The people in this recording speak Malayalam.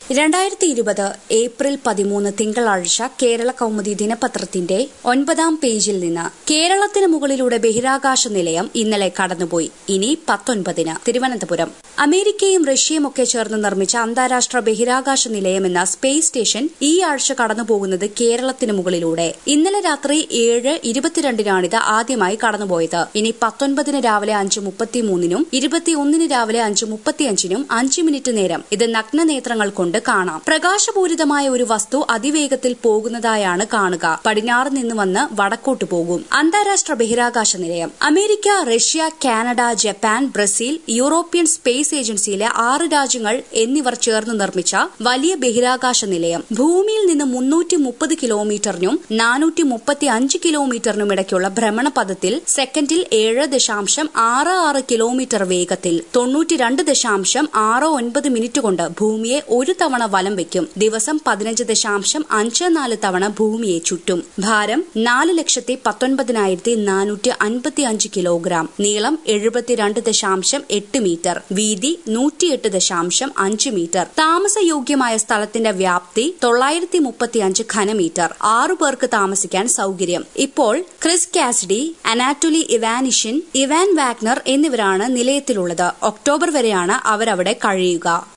രണ്ടായിരത്തി ഇരുപത് ഏപ്രിൽ പതിമൂന്ന് തിങ്കളാഴ്ച കേരള കൗമുദി ദിനപത്രത്തിന്റെ ഒൻപതാം പേജിൽ നിന്ന് കേരളത്തിന് മുകളിലൂടെ ബഹിരാകാശ നിലയം ഇന്നലെ കടന്നുപോയി ഇനി പത്തൊൻപതിന് തിരുവനന്തപുരം അമേരിക്കയും റഷ്യയും ഒക്കെ ചേർന്ന് നിർമ്മിച്ച അന്താരാഷ്ട്ര ബഹിരാകാശ നിലയം എന്ന സ്പേസ് സ്റ്റേഷൻ ഈ ആഴ്ച കടന്നുപോകുന്നത് കേരളത്തിന് മുകളിലൂടെ ഇന്നലെ രാത്രി ഏഴ് ഇരുപത്തിരണ്ടിനാണിത് ആദ്യമായി കടന്നുപോയത് ഇനി പത്തൊൻപതിന് രാവിലെ അഞ്ച് മുപ്പത്തിമൂന്നിനും ഇരുപത്തിയൊന്നിന് രാവിലെ അഞ്ച് മുപ്പത്തിയഞ്ചിനും അഞ്ച് മിനിറ്റ് നേരം ഇത് നഗ്നനേത്രങ്ങൾ കൊണ്ട് കാണാം പ്രകാശപൂരിതമായ ഒരു വസ്തു അതിവേഗത്തിൽ പോകുന്നതായാണ് കാണുക പടിഞ്ഞാറ് നിന്ന് വന്ന് വടക്കോട്ട് പോകും അന്താരാഷ്ട്ര ബഹിരാകാശ നിലയം America Russia Canada Japan Brazil European space ഏജൻസിയിലെ ആറ് രാജ്യങ്ങൾ എന്നിവർ ചേർന്ന് നിർമ്മിച്ച വലിയ ബഹിരാകാശ നിലയം ഭൂമിയിൽ നിന്ന് മുന്നൂറ്റി മുപ്പത് കിലോമീറ്ററിനും നാനൂറ്റി മുപ്പത്തി അഞ്ച് കിലോമീറ്ററിനും ഇടയ്ക്കുള്ള ഭ്രമണപഥത്തിൽ സെക്കൻഡിൽ ഏഴ് ദശാംശം ആറ് ആറ് കിലോമീറ്റർ വേഗത്തിൽ തൊണ്ണൂറ്റിരണ്ട് ദശാംശം ആറ് ഒൻപത് മിനിറ്റ് കൊണ്ട് ഭൂമിയെ ഒരു തവണ വലം വയ്ക്കും ദിവസം പതിനഞ്ച് ദശാംശം അഞ്ച് നാല് തവണ ഭൂമിയെ ചുറ്റും ഭാരം നാല് ലക്ഷത്തി പത്തൊൻപതിനായിരത്തി നാനൂറ്റി അൻപത്തി അഞ്ച് കിലോഗ്രാം നീളം എഴുപത്തിരണ്ട് ദശാംശം എട്ട് മീറ്റർ വീതി നൂറ്റിയെട്ട് ദശാംശം അഞ്ച് മീറ്റർ താമസയോഗ്യമായ സ്ഥലത്തിന്റെ വ്യാപ്തി തൊള്ളായിരത്തി മുപ്പത്തിയഞ്ച് ഘനമീറ്റർ ആറു പേർക്ക് താമസിക്കാൻ സൌകര്യം ഇപ്പോൾ Chris Cassidy Anatoly Ivanishin Ivan Wagner എന്നിവരാണ് നിലയത്തിലുള്ളത് ഒക്ടോബർ വരെയാണ് അവരവിടെ കഴിയുക